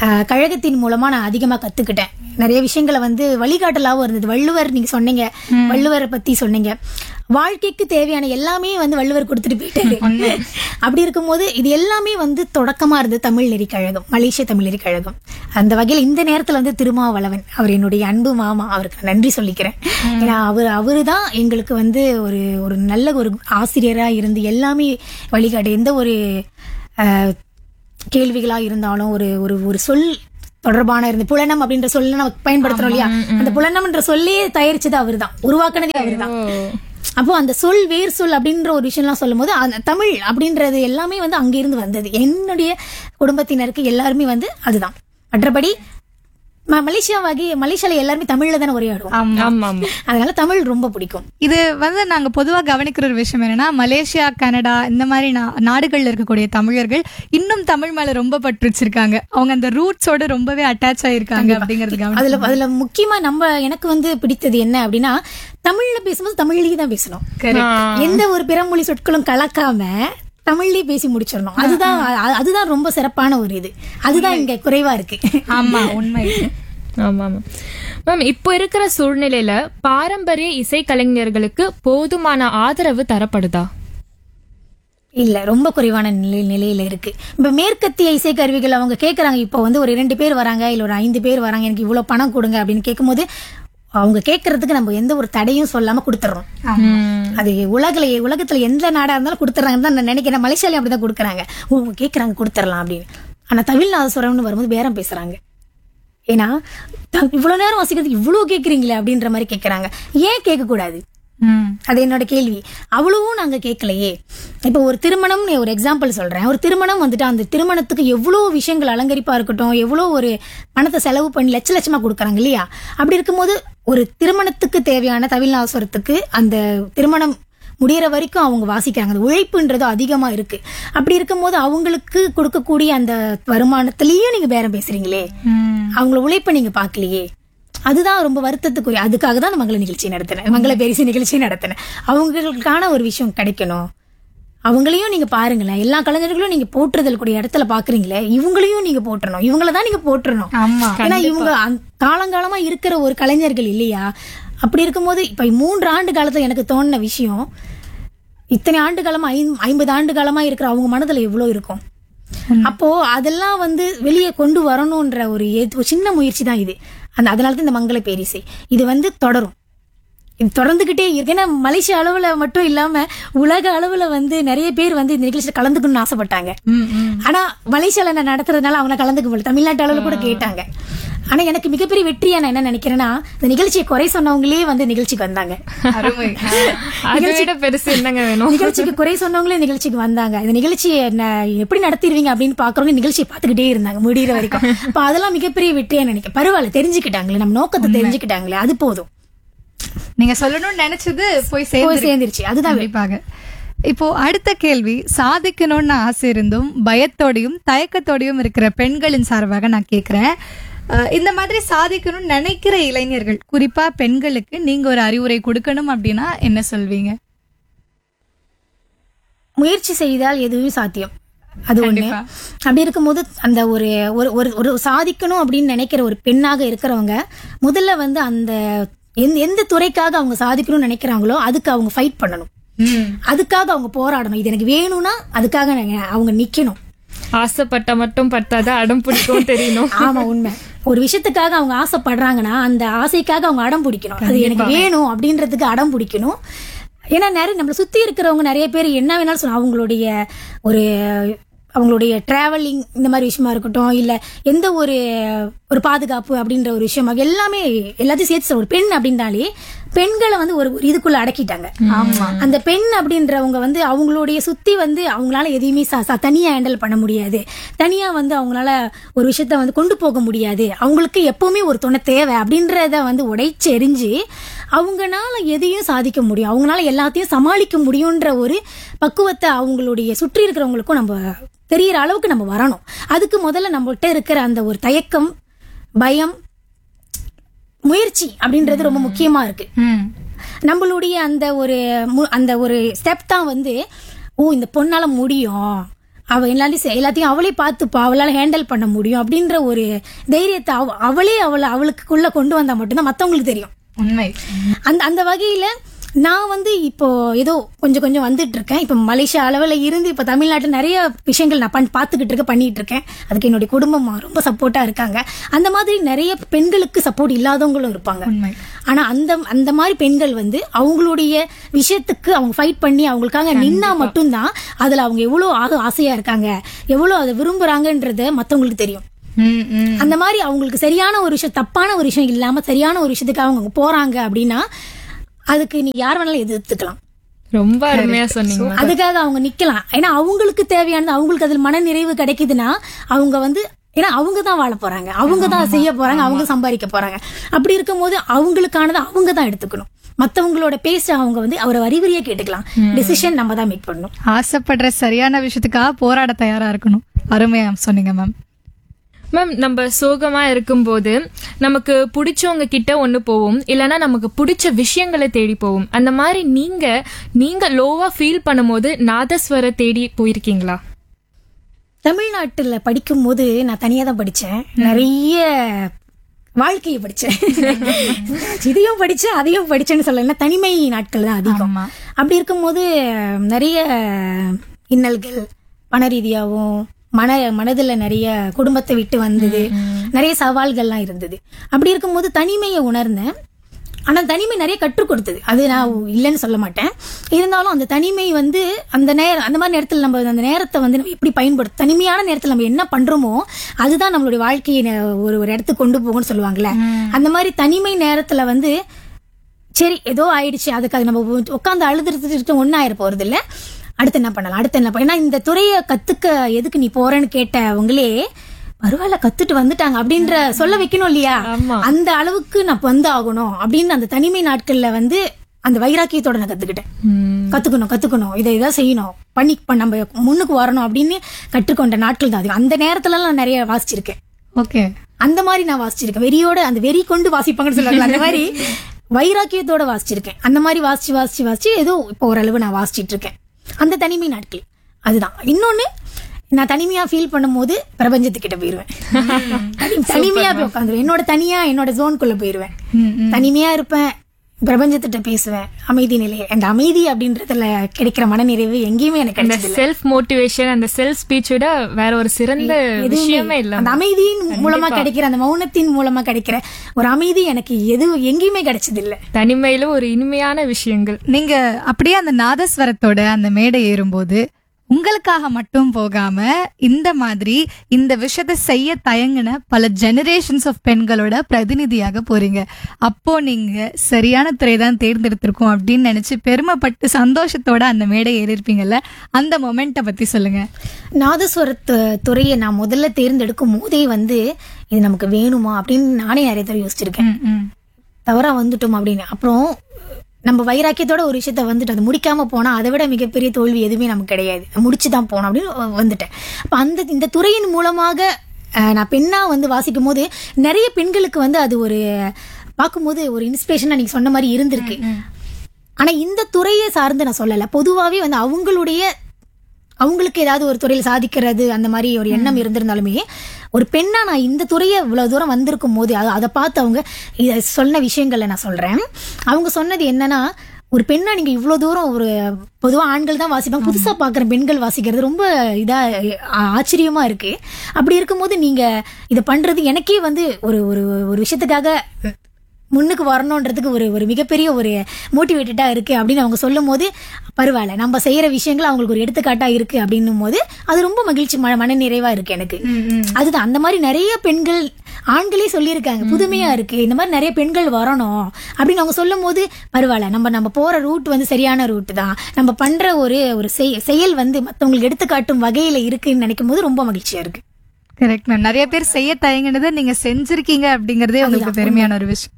அஹ், கழகத்தின் மூலமா நான் அதிகமா கத்துக்கிட்டேன் நிறைய விஷயங்களை வந்து வழிகாட்டலாவும் இருந்தது வள்ளுவர் நீங்க சொன்னீங்க வள்ளுவரை பத்தி சொன்னீங்க வாழ்க்கைக்கு தேவையான எல்லாமே வந்து வள்ளுவர் கொடுத்துட்டு போயிட்டாரு அப்படி இருக்கும்போது இது எல்லாமே வந்து தொடக்கமா இருந்தது தமிழ் நெறி கழகம் மலேசிய தமிழ் நெறி கழகம் அந்த வகையில் இந்த நேரத்துல வந்து திருமாவளவன் அவர் என்னுடைய அன்பு மாமா அவருக்கு நான் நன்றி சொல்லிக்கிறேன் ஏன்னா அவர் அவரு தான் எங்களுக்கு வந்து ஒரு ஒரு நல்ல ஒரு ஆசிரியரா இருந்து எல்லாமே வழிகாட்டு எந்த ஒரு அஹ், கேள்விகளா இருந்தாலும் ஒரு ஒரு ஒரு சொல் தொடர்பான இருந்து புலனம் அப்படின்ற சொல்ல நம்ம பயன்படுத்துறோம் இல்லையா அந்த புலனம்ன்ற சொல்லே தயாரிச்சது அவர்தான் உருவாக்குனதே அவர்தான் அப்போ அந்த சொல் வேர் சொல் அப்படின்ற ஒரு விஷயம்லாம் சொல்லும்போது அந்த தமிழ் அப்படின்றது எல்லாமே வந்து அங்கிருந்து வந்தது என்னுடைய குடும்பத்தினருக்கு எல்லாருமே வந்து அதுதான் மற்றபடி ம- மலேசியா வகை மலேசியால எல்லாருமே தமிழ்ல தானே உரையாடுவோம் ஆமா ஆமா ஆமா அதனால தமிழ் ரொம்ப பிடிக்கும் இது வந்து நாங்க பொதுவா கவனிக்கிற ஒரு விஷயம் என்னன்னா மலேசியா கனடா இந்த மாதிரி நா- நாடுகள்ல இருக்கக்கூடிய தமிழர்கள் இன்னும் தமிழ் மேல ரொம்ப பற்று வச்சிருக்காங்க அவங்க அந்த ரூட்ஸோட ரொம்பவே அட்டாச் ஆயிருக்காங்க அப்படிங்கறது கவனம் அதுல அதுல முக்கியமா நம்ம எனக்கு வந்து பிடித்தது என்ன அப்படின்னா தமிழ்ல பேசும்போது தமிழ்லயே தான் பேசணும் எந்த ஒரு பிறமொழி சொற்களும் கலக்காம தமிழ்லயே பேசி முடிச்சிடணும் அதுதான் அ- அதுதான் ரொம்ப சிறப்பான ஒரு இது அதுதான் இங்க குறைவா இருக்கு ஆமா உண்மை ஆமா ஆமா மேம் இப்போ இருக்கிற சூழ்நிலையில பாரம்பரிய இசைக்கலைஞர்களுக்கு போதுமான ஆதரவு தரப்படுதா இல்ல ரொம்ப குறைவான நிலை நிலையில இருக்கு இப்ப மேற்கத்திய இசைக்கருவிகள் அவங்க கேக்குறாங்க இப்போ வந்து ஒரு இரண்டு பேர் வராங்க இல்ல ஒரு ஐந்து பேர் வராங்க எனக்கு இவ்வளவு பணம் கொடுங்க அப்படின்னு கேட்கும்போது அவங்க கேட்கறதுக்கு நம்ம எந்த ஒரு தடையும் சொல்லாம கொடுத்துறோம் அது உலகில உலகத்துல எந்த நாடா இருந்தாலும் கொடுத்துறாங்கன்னு தான் நான் நினைக்கிறேன் மலேசியாலையும் அப்படிதான் கொடுக்குறாங்க ஓ அவங்க கேக்குறாங்க கொடுத்துடலாம் அப்படின்னு ஆனா தமிழ்நாதஸ்வரம்னு வரும்போது பேரம் பேசுறாங்க ஏன்னா த- இவ்வளவு நேரம் வாசிக்கிறதுக்கு இவ்வளவு கேக்குறீங்களே அப்படின்ற மாதிரி கேக்குறாங்க ஏன் கேட்க கூடாது ம் அது என்னோட கேள்வி அவ்வளவும் நாங்க கேட்கலையே இப்போ ஒரு திருமணம் ஒரு எக்ஸாம்பிள் சொல்றேன் ஒரு திருமணம் வந்துட்டு அந்த திருமணத்துக்கு எவ்வளவு விஷயங்கள் அலங்கரிப்பா இருக்கட்டும் எவ்வளவு ஒரு பணத்தை செலவு பண்ணி லட்ச லட்சமா கொடுக்குறாங்க இல்லையா அப்படி இருக்கும்போது ஒரு திருமணத்துக்கு தேவையான தவிழ்நாசுரத்துக்கு அந்த திருமணம் முடியற வரைக்கும் அவங்க வாசிக்கிறாங்க அந்த உழைப்புன்றது அதிகமா இருக்கு அப்படி இருக்கும்போது அவங்களுக்கு கொடுக்கக்கூடிய அந்த வருமானத்திலயும் நீங்க பேரம் பேசுறீங்களே ம் அவங்கள உழைப்பை நீங்க பார்க்கலையே அதுதான் ரொம்ப வருத்தத்துக்குரிய அதுக்காக தான் மங்கள நிகழ்ச்சி நடத்தினேன் மங்கள பெரிசு நிகழ்ச்சி நடத்தினேன் அவங்களுக்கான ஒரு விஷயம் கிடைக்கணும் அவங்களையும் நீங்க பாருங்களேன் எல்லா கலைஞர்களும் நீங்க போற்றுதல் கூடிய இடத்துல பாக்குறீங்களே இவங்களையும் நீங்க போற்றணும் இவங்கள தான் நீங்க போற்றணும் ஆமா ஏன்னா இவங்க அந்த- காலங்காலமா இருக்கிற ஒரு கலைஞர்கள் இல்லையா அப்படி இருக்கும்போது இப்ப மூன்று ஆண்டு காலத்துல எனக்கு தோணுன விஷயம் இத்தனை ஆண்டு காலமா ஐம்- ஐம்பது ஆண்டு காலமா இருக்கிற அவங்க மனதுல எவ்வளவு இருக்கும் அப்போ அதெல்லாம் வந்து வெளியே கொண்டு வரணும்ன்ற ஒரு ஏத்- ஒரு சின்ன முயற்சி தான் இது அந்த அதனால தான் இந்த மங்கள பேரிசை இது வந்து தொடரும் இது தொடர்ந்துகிட்டே இருக்கு ஏன்னா மலேசியா அளவுல மட்டும் இல்லாம உலக அளவுல வந்து நிறைய பேர் வந்து இந்த நிகழ்ச்சியில கலந்துக்கணும்னு ஆசைப்பட்டாங்க ம் ம் ஆனா மலேசியால நான் நடத்துறதுனால அவங்க கலந்துக்க முடியல தமிழ்நாட்டு அளவுல கூட கேட்டாங்க ஆனா எனக்கு மிகப்பெரிய வெற்றியா நான் என்ன நினைக்கிறேன்னா இந்த நிகழ்ச்சியை குறை சொன்னவங்களே வந்து நிகழ்ச்சிக்கு வந்தாங்க அருமை அதை விட பெருசு என்னங்க வேணும் நிகழ்ச்சிக்கு குறை சொன்னவங்களே நிகழ்ச்சிக்கு வந்தாங்க இந்த நிகழ்ச்சியை ந- எப்படி நடத்திடுவீங்க அப்படின்னு பாக்குறவங்க நிகழ்ச்சியை பார்த்துக்கிட்டே இருந்தாங்க முடியிற வரைக்கும் அப்ப அதெல்லாம் மிகப்பெரிய வெற்றியா நினைக்கிறேன் பரவாயில்ல தெரிஞ்சுக்கிட்டாங்களே நம்ம நோக்கத்தை தெரிஞ்சுக்கிட்டாங்களே அது போதும் நீங்க சொல்லணும்னு நினைச்சது போய் போய் சேர்ந்து சேர்ந்துருச்சு அதுதான் கண்டிப்பாக இப்போ அடுத்த கேள்வி சாதிக்கணும்னு ஆசை இருந்தும் பயத்தோடையும் தயக்கத்தோடையும் இருக்கிற பெண்களின் சார்பாக நான் கேக்குறேன் அஹ், இந்த மாதிரி சாதிக்கணும்னு நினைக்கிற இளைஞர்கள் குறிப்பா பெண்களுக்கு நீங்க ஒரு அறிவுரை கொடுக்கணும் அப்படின்னா என்ன சொல்வீங்க முயற்சி செய்தால் எதுவும் சாத்தியம் அது ஒண்ணு கண்டிப்பா. அப்படி இருக்கும்போது அந்த ஒரு ஒரு ஒரு ஒரு சாதிக்கணும் அப்படின்னு நினைக்கிற ஒரு பெண்ணாக இருக்கிறவங்க முதல்ல வந்து அந்த எந்த எந்த துறைக்காக அவங்க சாதிக்கணும்னு நினைக்கிறாங்களோ அதுக்கு அவங்க ஃபைட் பண்ணணும் அதுக்காக அவங்க போராடணும் இது எனக்கு வேணும்னா அதுக்காக நான் அவங்க நிக்கணும் ஆசைப்பட்ட மட்டும் பத்தாத அடம் பிடிக்கும் தெரியணும் ஆமா உண்மை ஒரு விஷயத்துக்காக அவங்க ஆசைப்படுறாங்கன்னா அந்த ஆசைக்காக அவங்க அடம் பிடிக்கணும் அது எனக்கு வேணும் அப்படின்றதுக்கு அடம் பிடிக்கணும் ஏன்னா நிறைய நம்மளை சுத்தி இருக்கிறவங்க நிறைய பேர் என்ன வேணாலும் சொல்லலாம் அவங்களுடைய ஒரு அவங்களுடைய டிராவலிங் இந்த மாதிரி விஷயமா இருக்கட்டும் இல்ல எந்த ஒரு ஒரு பாதுகாப்பு அப்படின்ற ஒரு விஷயமா எல்லாமே எல்லாத்தையும் சேர்த்து சொல்ல- ஒரு பெண் அப்படின்னாலே பெண்களை வந்து ஒரு ஒரு இதுக்குள்ள அடக்கிட்டாங்க ஆமா அந்த பெண் அப்படின்றவங்க வந்து அவங்களுடைய சுத்தி வந்து அவங்களால எதையுமே ச- ச- தனியா ஹேண்டில் பண்ண முடியாது தனியா வந்து அவங்களால ஒரு விஷயத்த வந்து கொண்டு போக முடியாது அவங்களுக்கு எப்பவுமே ஒரு துணை தேவை அப்படின்றத வந்து உடைச்சு எரிஞ்சு அவங்கனால எதையும் சாதிக்க முடியும் அவங்களால எல்லாத்தையும் சமாளிக்க முடியுன்ற ஒரு பக்குவத்தை அவங்களுடைய சுற்றி இருக்கிறவங்களுக்கும் நம்ம தெரியற அளவுக்கு நம்ம வரணும் அதுக்கு முதல்ல நம்மகிட்ட இருக்கிற அந்த ஒரு தயக்கம் பயம் முயற்சி அப்படின்றது ரொம்ப முக்கியமா இருக்கு ம் நம்மளுடைய அந்த ஒரு மு- அந்த ஒரு ஸ்டெப் தான் வந்து ஓ இந்த பொண்ணால முடியும் அவ எல்லாத்தையும் செ- எல்லாத்தையும் அவளே பார்த்துப்பா அவளால ஹேண்டில் பண்ண முடியும் அப்படின்ற ஒரு தைரியத்தை அவ- அவளே அவளை அவளுக்குள்ள கொண்டு வந்தா மட்டும்தான் மத்தவங்களுக்கு தெரியும் உண்மை அந்த அந்த வகையில நான் வந்து இப்போ ஏதோ கொஞ்சம் கொஞ்சம் வந்துட்டு இருக்கேன் இப்போ மலேசியா அளவில் இருந்து இப்போ தமிழ்நாட்டில் நிறைய விஷயங்கள் நான் பண் பார்த்துக்கிட்டு இருக்கேன் பண்ணிட்டு இருக்கேன் அதுக்கு என்னுடைய குடும்பம் ரொம்ப சப்போர்ட்டாக இருக்காங்க அந்த மாதிரி நிறைய பெண்களுக்கு சப்போர்ட் இல்லாதவங்களும் இருப்பாங்க உண்மை ஆனா அந்த அந்த மாதிரி பெண்கள் வந்து அவங்களுடைய விஷயத்துக்கு அவங்க ஃபைட் பண்ணி அவங்களுக்காக நின்னா மட்டும்தான் அதுல அவங்க எவ்வளவு ஆக ஆசையா இருக்காங்க எவ்வளவு அதை விரும்புறாங்கன்றத மத்தவங்களுக்கு தெரியும் ம், ம். அந்த மாதிரி அவங்களுக்கு சரியான ஒரு விஷயம் தப்பான ஒரு விஷயம் இல்லாம சரியான ஒரு விஷயத்துக்கு அவங்க போறாங்க அப்படின்னா அதுக்கு நீ யார் வேணாலும் எதிர்த்துக்கலாம் ரொம்ப அருமையா சொன்னீங்க ma'am. அதுக்காக அவங்க நிக்கலாம் ஏன்னா அவங்களுக்கு தேவையானது அவங்களுக்கு அதில் மன நிறைவு கிடைக்குதுன்னா அவங்க வந்து ஏன்னா அவங்க தான் வாழ போறாங்க அவங்க தான் செய்ய போறாங்க அவங்க சம்பாதிக்க போறாங்க அப்படி இருக்கும்போது அவங்களுக்கானதை அவங்க தான் எடுத்துக்கணும் மத்தவங்களோட பேச அவங்க வந்து அவரை வரிவரியா கேட்டுக்கலாம் டிசிஷன் நம்ம தான் மேக் பண்ணணும் ஆசைப்படுற சரியான விஷயத்துக்காக போராட தயாரா இருக்கணும் அருமையா சொன்னீங்க மேம் மேம் நம்ம சோகமா இருக்கும்போது நமக்கு பிடிச்சவங்க கிட்ட ஒண்ணு போவோம் இல்லனா நமக்கு பிடிச்ச விஷயங்களை தேடி போவோம் அந்த மாதிரி நீங்க நீங்க லோவா ஃபீல் பண்ணும்போது நாதஸ்வர தேடி போயிருக்கீங்களா தமிழ்நாட்டுல படிக்கும் போது நான் தனியா தான் படிச்சேன் நிறைய வாழ்க்கையை படிச்சேன் இதையும் படிச்சேன் அதையும் படிச்சேன்னு சொல்லல தனிமை நாட்கள் தான் அதிகம் ஆமா அப்படி இருக்கும்போது நிறைய இன்னல்கள் பண ரீதியாகவும் மன மனதுல நிறைய குடும்பத்தை விட்டு வந்தது நிறைய சவால்கள்லாம் இருந்தது அப்படி இருக்கும்போது தனிமையை உணர்ந்தேன் ஆனா தனிமை நிறைய கற்றுக் கொடுத்தது அது நான் இல்லைன்னு சொல்ல மாட்டேன் இருந்தாலும் அந்த தனிமை வந்து அந்த நேரம் அந்த மாதிரி நேரத்தில் நம்ம அந்த நேரத்தை வந்து நம்ம எப்படி பயன்படுத்த தனிமையான நேரத்தில் நம்ம என்ன பண்றோமோ அதுதான் நம்மளுடைய வாழ்க்கையை ந- ஒரு ஒரு இடத்துக்கு கொண்டு போகும்னு சொல்லுவாங்கல்ல அந்த மாதிரி தனிமை நேரத்துல வந்து சரி ஏதோ ஆயிடுச்சு அதுக்கு அது நம்ம உட்காந்து அழுதுட்டு ஒன்னும் ஆயிர போறது இல்ல அடுத்து என்ன பண்ணலாம் அடுத்து என்ன பண்ண ஏன்னா இந்த துறையை கத்துக்க எதுக்கு நீ போறேன்னு கேட்டவங்களே பரவாயில்ல கத்துட்டு வந்துட்டாங்க அப்படின்ற சொல்ல வைக்கணும் இல்லையா ஆமா. அந்த அளவுக்கு நான் வந்து ஆகணும் அப்படின்னு அந்த தனிமை நாட்கள்ல வந்து அந்த வைராக்கியத்தோட நான் கத்துக்கிட்டேன் ம், கத்துக்கணும் கத்துக்கணும் இதை இதை செய்யணும் பண்ணி இப்ப நம்ம முன்னுக்கு வரணும் அப்படின்னு கற்றுக்கொண்ட நாட்கள் தான் அது அந்த நேரத்துல நான் நிறைய வாசிச்சிருக்கேன் ஓகே அந்த மாதிரி நான் வாசிச்சிருக்கேன் வெறியோட அந்த வெறி கொண்டு வாசிப்பாங்கன்னு சொல்லுவாங்க அந்த மாதிரி வைராக்கியத்தோட வாசிச்சிருக்கேன் அந்த மாதிரி வாசிச்சு வாசிச்சு வாசிச்சு ஏதோ இப்போ ஓரளவு நான் வாசிச்சிட்டு இருக்கேன் அந்த தனிமை நாட்கள் அதுதான் இன்னொன்னு நான் தனிமையா ஃபீல் பண்ணும்போது பிரபஞ்சத்துக்கிட்ட போயிருவேன் தனி- தனிமையா போய் உட்காந்துருவேன் என்னோட தனியா என்னோட ஜோனுக்குள்ள போயிருவேன் தனிமையா இருப்பேன் பிரபஞ்சத்திட்ட பேசுவேன் அமைதி நிலை அந்த அமைதி அப்படின்றதுல கிடைக்கிற மனநிறைவு எங்கேயுமே எனக்கு அந்த கிடைச்சது செல்ஃப் மோட்டிவேஷன் அந்த செல்ஃப் ஸ்பீச் விட வேற ஒரு சிறந்த விஷயமே இல்ல அந்த அமைதியின் மூலமா கிடைக்கிற அந்த மௌனத்தின் மூலமா கிடைக்கிற ஒரு அமைதி எனக்கு எது எங்கேயுமே கிடைச்சது இல்ல தனிமையில ஒரு இனிமையான விஷயங்கள் நீங்க அப்படியே அந்த நாதஸ்வரத்தோட அந்த மேடை ஏறும்போது உங்களுக்காக மட்டும் போகாம இந்த மாதிரி இந்த விஷயத்தை செய்ய தயங்கின பல ஜெனரேஷன்ஸ் ஆஃப் பெண்களோட பிரதிநிதியாக போறீங்க அப்போ நீங்க சரியான துறை தான் தேர்ந்தெடுத்திருக்கோம் அப்படின்னு நினைச்சு பெருமைப்பட்டு சந்தோஷத்தோட அந்த மேடை ஏறிருப்பீங்கல்ல அந்த மொமெண்ட்டை பத்தி சொல்லுங்க நாதஸ்வரத்து துறையை நான் முதல்ல தேர்ந்தெடுக்கும் போதே வந்து இது நமக்கு வேணுமா அப்படின்னு நானே நிறைய தடவை யோசிச்சிருக்கேன் ம், ம். தவறா வந்துட்டோம் அப்படின்னு அப்புறம் நம்ம வைராக்கியத்தோட ஒரு விஷயத்த வந்துட்டு அது முடிக்காம போனா அதை விட மிகப்பெரிய தோல்வி எதுவுமே நமக்கு கிடையாது முடிச்சுதான் போனோம் அப்படின்னு வந்துட்டேன் அப்ப அந்த இந்த துறையின் மூலமாக அஹ், நான் பெண்ணா வந்து வாசிக்கும் போது நிறைய பெண்களுக்கு வந்து அது ஒரு பார்க்கும்போது ஒரு இன்ஸ்பிரேஷனா நீங்க சொன்ன மாதிரி இருந்திருக்கு ஆனா இந்த துறையை சார்ந்து நான் சொல்லல பொதுவாவே வந்து அவங்களுடைய அவங்களுக்கு ஏதாவது ஒரு துறையில் சாதிக்கிறது அந்த மாதிரி ஒரு எண்ணம் இருந்திருந்தாலுமே ஒரு பெண்ணா நான் இந்த துறையை இவ்வளவு தூரம் வந்திருக்கும் போது அது- அதை பார்த்து அவங்க இத சொன்ன விஷயங்களை நான் சொல்றேன் அவங்க சொன்னது என்னன்னா ஒரு பெண்ணா நீங்க இவ்வளவு தூரம் ஒரு பொதுவா ஆண்கள் தான் வாசிப்பாங்க புதுசா பாக்குற பெண்கள் வாசிக்கிறது ரொம்ப இதா ஆ- ஆச்சரியமா இருக்கு அப்படி இருக்கும்போது நீங்க இதை பண்றது எனக்கே வந்து ஒரு ஒரு ஒரு விஷயத்துக்காக முன்னுக்கு வரணுன்றதுக்கு ஒரு ஒரு மிகப்பெரிய ஒரு மோட்டிவேட்டடா இருக்கு அப்படின்னு அவங்க சொல்லும் போது பரவாயில்ல நம்ம செய்யற விஷயங்கள் அவங்களுக்கு ஒரு எடுத்துக்காட்டா இருக்கு அப்படின்னும் போது அது ரொம்ப மகிழ்ச்சி மன மன நிறைவா இருக்கு எனக்கு அதுதான் அந்த மாதிரி நிறைய பெண்கள் ஆண்களே சொல்லியிருக்காங்க புதுமையா இருக்கு இந்த மாதிரி நிறைய பெண்கள் வரணும் அப்படின்னு அவங்க சொல்லும் போது பரவாயில்ல நம்ம நம்ம போற ரூட் வந்து சரியான ரூட் தான் நம்ம பண்ற ஒரு ஒரு செய- செயல் வந்து மத்தவங்களுக்கு எடுத்துக்காட்டும் வகையில இருக்குன்னு நினைக்கும் போது ரொம்ப மகிழ்ச்சியா இருக்கு கரெக்ட் மேம் நிறைய பேர் செய்ய தயங்கினதை நீங்க செஞ்சிருக்கீங்க அப்படிங்கறதே உங்களுக்கு பெருமையான ஒரு விஷயம்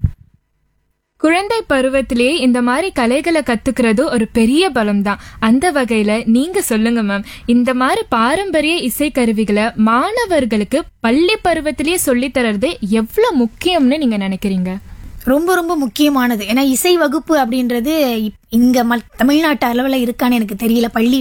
குழந்தை பருவத்திலேயே இந்த மாதிரி கலைகளை கத்துக்கிறது ஒரு பெரிய பலம் தான் அந்த வகையில நீங்க சொல்லுங்க மேம் இந்த மாதிரி பாரம்பரிய இசைக்கருவிகளை மாணவர்களுக்கு பள்ளி பருவத்திலேயே சொல்லித் தர்றது எவ்வளவு முக்கியம்னு நீங்க நினைக்கிறீங்க ரொம்ப ரொம்ப முக்கியமானது ஏன்னா இசை வகுப்பு அப்படின்றது இப்- இங்க மல்- தமிழ்நாட்டு அளவுல இருக்கான்னு எனக்கு தெரியல பள்ளி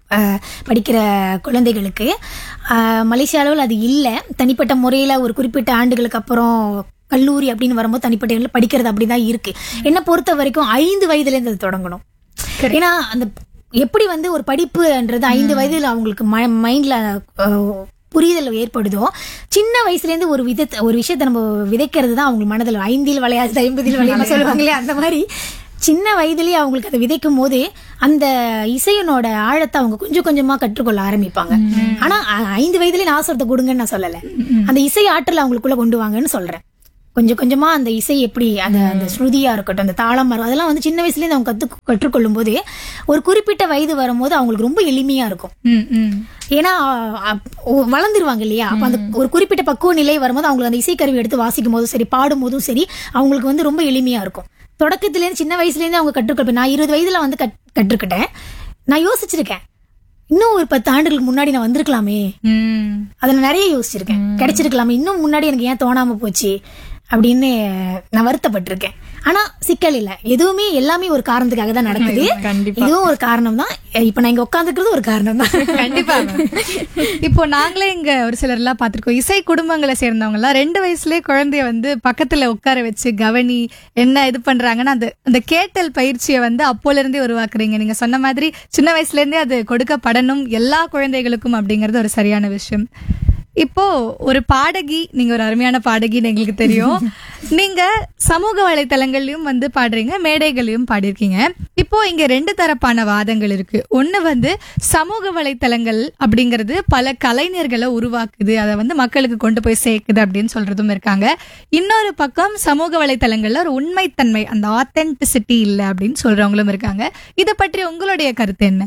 அஹ், படிக்கிற குழந்தைகளுக்கு அஹ், மலேசிய அளவில் அது இல்லை தனிப்பட்ட முறையில் ஒரு குறிப்பிட்ட ஆண்டுகளுக்கு அப்புறம் கல்லூரி அப்படின்னு வரும்போது தனிப்பட்ட இடத்துல படிக்கிறது அப்படிதான் இருக்கு என்ன பொறுத்த வரைக்கும் ஐந்து வயதுலேருந்து அது தொடங்கணும் ஏன்னா அந்த எப்படி வந்து ஒரு படிப்புன்றது ஐந்து வயதுல அவங்களுக்கு மைண்ட்ல புரிதல் ஏற்படுதோ சின்ன வயசுல இருந்து ஒரு விதத்தை ஒரு விஷயத்தை நம்ம விதைக்கிறது தான் அவங்க மனதில் ஐந்தில் விளையாது ஐம்பதில் விளையாது சொல்லுவாங்க இல்லையா அந்த மாதிரி சின்ன வயதிலேயே அவங்களுக்கு அதை விதைக்கும் போது அந்த இசையனோட ஆழத்தை அவங்க கொஞ்சம் கொஞ்சமா கற்றுக்கொள்ள ஆரம்பிப்பாங்க ஆனா அ- ஐந்து வயதுலயே நாசத்தை கொடுங்கன்னு நான் சொல்லல அந்த இசை ஆற்றல் அவங்களுக்குள்ள கொண்டு வாங்கன்னு சொல்றேன் கொஞ்சம் கொஞ்சமா அந்த இசை எப்படி அந்த அந்த ஸ்ருதியா இருக்கட்டும் அந்த தாளம் வரும் அதெல்லாம் வந்து சின்ன வயசுல இருந்து அவங்க கத்து கற்றுக்கொள்ளும் போது ஒரு குறிப்பிட்ட வயது வரும்போது அவங்களுக்கு ரொம்ப எளிமையா இருக்கும் ம், ம். ஏன்னா அ, ஒ- வளர்ந்துருவாங்க இல்லையா அப்ப அந்த ஒரு குறிப்பிட்ட பக்குவ நிலை வரும்போது அவங்களுக்கு அந்த இசைக்கருவி எடுத்து வாசிக்கும் போதும் சரி பாடும் போதும் சரி அவங்களுக்கு வந்து ரொம்ப எளிமையா இருக்கும் தொடக்கத்துல இருந்து சின்ன வயசுல இருந்து அவங்க கற்றுக்கொள்வேன் நான் இருபது வயதுல வந்து கத்- கற்றுக்கிட்டேன் நான் யோசிச்சிருக்கேன் இன்னும் ஒரு பத்து ஆண்டுகளுக்கு முன்னாடி நான் வந்திருக்கலாமே ம். அதை நான் நிறைய யோசிச்சிருக்கேன் கிடைச்சிருக்கலாமே இன்னும் முன்னாடி எனக்கு ஏன் தோணாம போச்சு அப்படின்னு நான் வருத்தப்பட்டிருக்கேன் ஆனா சிக்கல் இல்ல எதுவுமே எல்லாமே ஒரு காரணத்துக்காக தான் நடக்குது கண்டிப்பா. இதுவும் ஒரு காரணம் தான் இப்ப நான் இங்க உட்காந்துருக்கிறது ஒரு காரணம் தான் கண்டிப்பா இப்போ நாங்களே இங்க ஒரு சிலர் எல்லாம் பாத்திருக்கோம் இசை குடும்பங்களை சேர்ந்தவங்க எல்லாம் ரெண்டு வயசுலயே குழந்தைய வந்து பக்கத்துல உட்கார வச்சு கவனி என்ன இது பண்றாங்கன்னா அந்த அந்த கேட்டல் பயிற்சியை வந்து அப்போல இருந்தே உருவாக்குறீங்க நீங்க சொன்ன மாதிரி சின்ன வயசுல இருந்தே அது கொடுக்கப்படணும் எல்லா குழந்தைகளுக்கும் அப்படிங்கறது ஒரு சரியான விஷயம் இப்போ ஒரு பாடகி நீங்க ஒரு அருமையான பாடகின்னு எங்களுக்கு தெரியும் நீங்க சமூக வலைத்தளங்கள்லயும் வந்து பாடுறீங்க மேடைகளையும் பாடிருக்கீங்க இப்போ இங்க ரெண்டு தரப்பான வாதங்கள் இருக்கு ஒண்ணு வந்து சமூக வலைத்தளங்கள் அப்படிங்கிறது பல கலைஞர்களை உருவாக்குது அதை வந்து மக்களுக்கு கொண்டு போய் சேர்க்குது அப்படின்னு சொல்றதும் இருக்காங்க இன்னொரு பக்கம் சமூக வலைத்தளங்கள்ல ஒரு உண்மைத்தன்மை அந்த ஆத்தென்டிசிட்டி இல்லை அப்படின்னு சொல்றவங்களும் இருக்காங்க இதை பற்றி உங்களுடைய கருத்து என்ன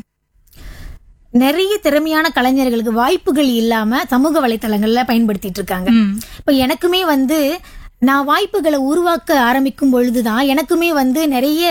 நிறைய திறமையான கலைஞர்களுக்கு வாய்ப்புகள் இல்லாம சமூக வலைத்தளங்கள்ல பயன்படுத்திட்டு இருக்காங்க ம். இப்ப எனக்குமே வந்து நான் வாய்ப்புகளை உருவாக்க ஆரம்பிக்கும் பொழுதுதான் எனக்குமே வந்து நிறைய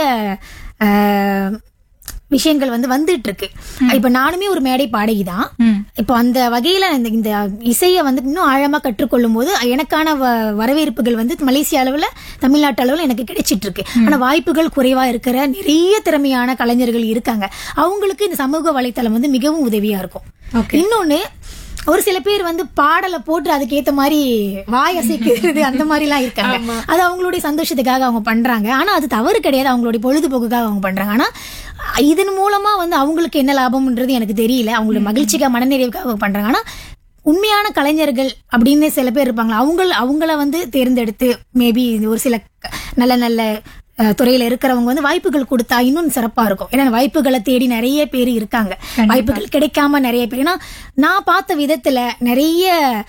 ஆஹ், விஷயங்கள் வந்து வந்துட்டு இருக்கு இப்ப நானுமே ஒரு மேடை பாடகி தான் ம். இப்போ அந்த வகையில இந்த இந்த இசையை வந்து இன்னும் ஆழமா கற்றுக்கொள்ளும் போது எனக்கான வ- வரவேற்புகள் வந்து மலேசிய அளவுல தமிழ்நாட்டு அளவுல எனக்கு கிடைச்சிட்டு இருக்கு ஆனா வாய்ப்புகள் குறைவா இருக்கிற நிறைய திறமையான கலைஞர்கள் இருக்காங்க அவங்களுக்கு இந்த சமூக வலைத்தளம் வந்து மிகவும் உதவியா இருக்கும் இன்னொன்னு ஒரு சில பேர் வந்து பாடலை போட்டு அதுக்கு ஏத்த மாதிரி வாய் அசைக்கிறது அந்த மாதிரி எல்லாம் இருக்காங்க அது அவங்களுடைய சந்தோஷத்துக்காக அவங்க பண்றாங்க ஆனா அது தவறு கிடையாது அவங்களுடைய பொழுதுபோக்குக்காக அவங்க பண்றாங்க ஆனா இதன் மூலமா வந்து அவங்களுக்கு என்ன லாபம்ன்றது எனக்கு தெரியல அவங்களுடைய மகிழ்ச்சிக்காக மனநிறைவுக்காக அவங்க பண்றாங்க ஆனா உண்மையான கலைஞர்கள் அப்படின்னு சில பேர் இருப்பாங்க அவங்க அவங்கள வந்து தேர்ந்தெடுத்து மேபி ஒரு சில க- நல்ல நல்ல அஹ், துறையில இருக்கிறவங்க வந்து வாய்ப்புகள் கொடுத்தா இன்னும் சிறப்பா இருக்கும் ஏன்னா வாய்ப்புகளை தேடி நிறைய பேர் இருக்காங்க வாய்ப்புகள் கிடைக்காம நிறைய பேர் ஏன்னா நான் பார்த்த விதத்துல நிறைய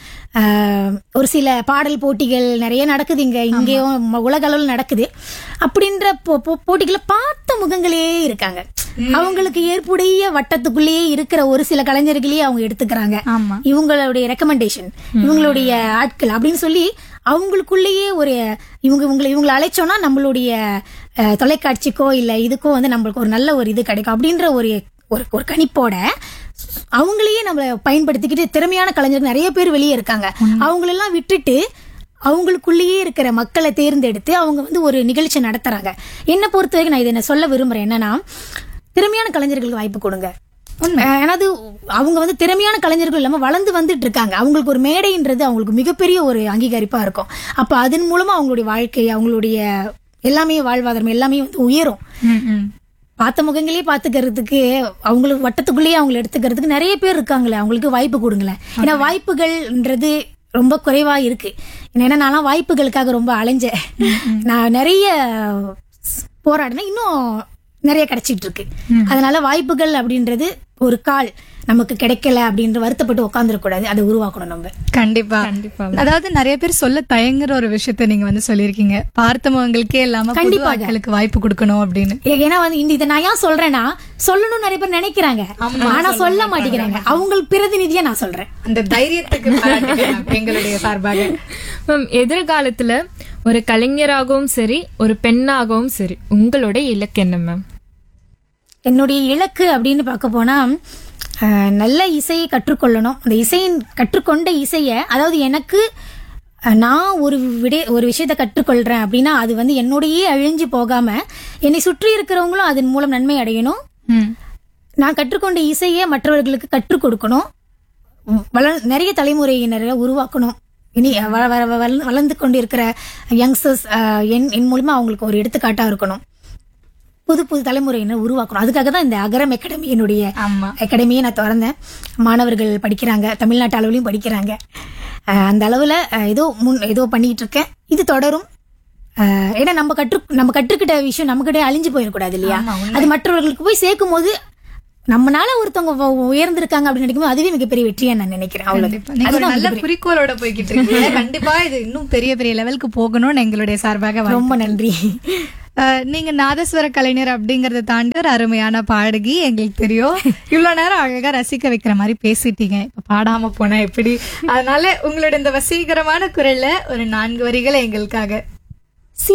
அஹ், ஒரு சில பாடல் போட்டிகள் நிறைய நடக்குது இங்க இங்கேயும் ம- உலக அளவில் நடக்குது அப்படின்ற போ- போ- போட்டிகளை பார்த்த முகங்களே இருக்காங்க அவங்களுக்கு ஏற்புடைய வட்டத்துக்குள்ளேயே இருக்கிற ஒரு சில கலைஞர்களையே அவங்க எடுத்துக்கிறாங்க ஆமா இவங்களுடைய ரெக்கமெண்டேஷன் இவங்களுடைய ஆட்கள் அப்படின்னு சொல்லி அவங்களுக்குள்ளேயே ஒரு இவங்க இவங்களை இவங்களை அழைச்சோம்னா நம்மளுடைய அஹ், தொலைக்காட்சிக்கோ இல்ல இதுக்கோ வந்து நம்மளுக்கு ஒரு நல்ல ஒரு இது கிடைக்கும் அப்படின்ற ஒரு ஒரு ஒரு கணிப்போட அவங்களையே நம்ம பயன்படுத்திக்கிட்டு திறமையான கலைஞர்கள் நிறைய பேர் வெளியே இருக்காங்க அவங்களெல்லாம் விட்டுட்டு அவங்களுக்குள்ளேயே இருக்கிற மக்களை தேர்ந்தெடுத்து அவங்க வந்து ஒரு நிகழ்ச்சி நடத்துறாங்க என்ன பொறுத்த வரைக்கும் நான் இதை நான் சொல்ல விரும்புறேன் என்னன்னா திறமையான கலைஞர்களுக்கு வாய்ப்பு கொடுங்க அஹ் ஏன்னாது அவங்க வந்து திறமையான கலைஞர்கள் இல்லாம வளர்ந்து வந்துட்டு இருக்காங்க அவங்களுக்கு ஒரு மேடைன்றது அவங்களுக்கு மிகப்பெரிய ஒரு அங்கீகரிப்பா இருக்கும் அப்ப அதன் மூலமா அவங்களுடைய வாழ்க்கை அவங்களுடைய எல்லாமே வாழ்வாதாரம் எல்லாமே வந்து உயரும் ம், ம். பார்த்த முகங்களே பாத்துக்கிறதுக்கு அவங்களுக்கு வட்டத்துக்குள்ளேயே அவங்களை எடுத்துக்கிறதுக்கு நிறைய பேர் இருக்காங்களே அவங்களுக்கு வாய்ப்பு கொடுங்களேன் ஏன்னா வாய்ப்புகள்ன்றது ரொம்ப குறைவா இருக்கு ஏன்னா நான்லாம் வாய்ப்புகளுக்காக ரொம்ப அலைஞ்சேன் நான் நிறைய போராடினேன் இன்னும் நிறைய கிடைச்சிட்டு இருக்கு அதனால வாய்ப்புகள் அப்படின்றது ஒரு கால் நமக்கு கிடைக்கல அப்படின்ற வருத்தப்பட்டு உட்காந்துடக்கூடாது அதை உருவாக்கணும் நம்ம கண்டிப்பா கண்டிப்பா. அதாவது நிறைய பேர் சொல்ல தயங்குற ஒரு விஷயத்த நீங்க வந்து சொல்லிருக்கீங்க பார்த்தவங்களுக்கே இல்லாம புது கண்டிப்பாக. ஆட்களுக்கு வாய்ப்பு கொடுக்கணும் அப்படின்னு ஏ- ஏன்னா வந்து இந்த இதை நான் ஏன் சொல்றேன்னா சொல்லணும்னு நிறைய பேர் நினைக்கிறாங்க ஆனா சொல்ல மாட்டேங்கிறாங்க அவங்களுக்கு பிரதிநிதியா நான் சொல்றேன் அந்த தைரியத்துக்கு எங்களுடைய சார்பாக மேம் எதிர்காலத்துல ஒரு கலைஞராகவும் சரி ஒரு பெண்ணாகவும் சரி உங்களோட இலக்கு என்ன மேம் என்னுடைய இலக்கு அப்படின்னு பார்க்க போனா அஹ், நல்ல இசையை கற்றுக்கொள்ளணும் அந்த இசையின் கற்றுக்கொண்ட இசையை அதாவது எனக்கு அஹ், நான் ஒரு விட ஒரு விஷயத்தை கற்றுக்கொள்றேன் அப்படின்னா அது வந்து என்னுடையே அழிஞ்சு போகாம என்னை சுற்றி இருக்கிறவங்களும் அதன் மூலம் நன்மை அடையணும் ம். நான் கற்றுக்கொண்ட இசையை மற்றவர்களுக்கு கற்றுக் கொடுக்கணும் வள நிறைய தலைமுறையினரை உருவாக்கணும் இனி வ- வ- வ- வளர்ந்து- வளர்ந்து கொண்டிருக்கிற யங்ஸ்டர்ஸ் என் என் மூலியமா அவங்களுக்கு ஒரு எடுத்துக்காட்டா இருக்கணும் புது புது தலைமுறையினர் உருவாக்கணும் அதுக்காக தான் இந்த அகரம் அகாடமி என்னுடைய ஆமா அகாடமியை நான் திறந்தேன் மாணவர்கள் படிக்கிறாங்க தமிழ்நாட்டு அளவுலையும் படிக்கிறாங்க அஹ் அந்த அளவில் ஏதோ முன் ஏதோ பண்ணிட்டு இருக்கேன் இது தொடரும் அஹ் ஏன்னா நம்ம கற்று நம்ம கற்றுக்கிட்ட விஷயம் நம்மகிட்ட அழிஞ்சு போயிடக்கூடாது இல்லையா அது மற்றவர்களுக்கு போய் சேர்க்கும் போது நம்மனால ஒருத்தவங்க உ- உயர்ந்திருக்காங்க அப்படின்னு நினைக்கும்போது அதுவே மிகப்பெரிய வெற்றியா நான் நினைக்கிறேன் கண்டிப்பா. நீங்க ஒரு அவ்வளவுதான் நல்ல குறிக்கோளோட போய்கிட்டு இருக்கீங்க கண்டிப்பா இது இன்னும் பெரிய பெரிய லெவலுக்கு போகணும்னு எங்களுடைய சார்பாக வாழ்த்து. ரொம்ப நன்றி அஹ், நீங்க நாதஸ்வர கலைஞர் அப்படிங்கறத தாண்டி ஒரு அருமையான பாடகி எங்களுக்கு தெரியும் இவ்வளவு நேரம் அழகா ரசிக்க வைக்கிற மாதிரி பேசிட்டீங்க இப்ப பாடாம போனா எப்படி அதனால உங்களோட இந்த வசீகரமான குரல்ல ஒரு நான்கு வரிகளை எங்களுக்காக